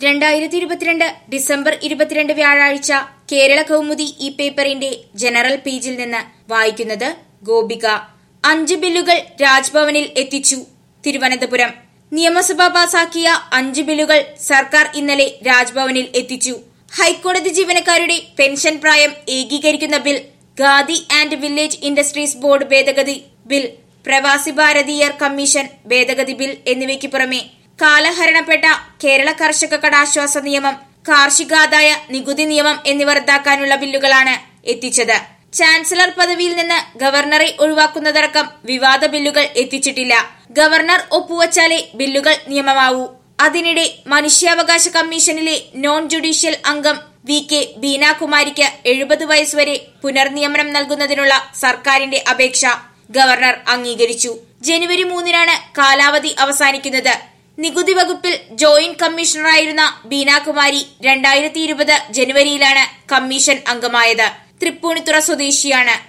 രണ്ടായിരത്തി ഇരുപത്തിരണ്ട് ഡിസംബർ ഇരുപത്തിരണ്ട് വ്യാഴാഴ്ച കേരള കൗമുദി ഈ പേപ്പറിന്റെ ജനറൽ പേജിൽ നിന്ന് വായിക്കുന്നത് ഗോപിക അഞ്ച് ബില്ലുകൾ രാജ്ഭവനിൽ എത്തിച്ചു തിരുവനന്തപുരം നിയമസഭ പാസാക്കിയ അഞ്ച് ബില്ലുകൾ സർക്കാർ ഇന്നലെ രാജ്ഭവനിൽ എത്തിച്ചു ഹൈക്കോടതി ജീവനക്കാരുടെ പെൻഷൻ പ്രായം ഏകീകരിക്കുന്ന bill Khadi and village industries board ഭേദഗതി ബിൽ പ്രവാസി ഭാരതീയർ കമ്മീഷൻ ഭേദഗതി ബിൽ എന്നിവയ്ക്ക് പുറമെ കാലഹരണപ്പെട്ട കേരള കർഷക കടാശ്വാസ നിയമം കാർഷികാദായ നികുതി നിയമം എന്നിവ റദ്ദാക്കാനുള്ള ബില്ലുകളാണ് എത്തിച്ചത് ചാൻസലർ പദവിയിൽ നിന്ന് ഗവർണറെ ഒഴിവാക്കുന്നതടക്കം വിവാദ ബില്ലുകൾ എത്തിച്ചിട്ടില്ല ഗവർണർ ഒപ്പുവച്ചാലേ ബില്ലുകൾ നിയമമാവൂ അതിനിടെ മനുഷ്യാവകാശ കമ്മീഷനിലെ നോൺ ജുഡീഷ്യൽ അംഗം വി കെ ബീനാകുമാരിക്ക് എഴുപത് വയസ്സുവരെ പുനർനിയമനം നൽകുന്നതിനുള്ള സർക്കാരിന്റെ അപേക്ഷ ഗവർണർ അംഗീകരിച്ചു ജനുവരി മൂന്നിനാണ് കാലാവധി അവസാനിക്കുന്നത് നികുതി വകുപ്പിൽ ജോയിന്റ് കമ്മീഷണറായിരുന്ന ബീനാകുമാരി രണ്ടായിരത്തി ഇരുപത് ജനുവരിയിലാണ് കമ്മീഷൻ അംഗമായത് തൃപ്പൂണിത്തുറ സ്വദേശിയാണ്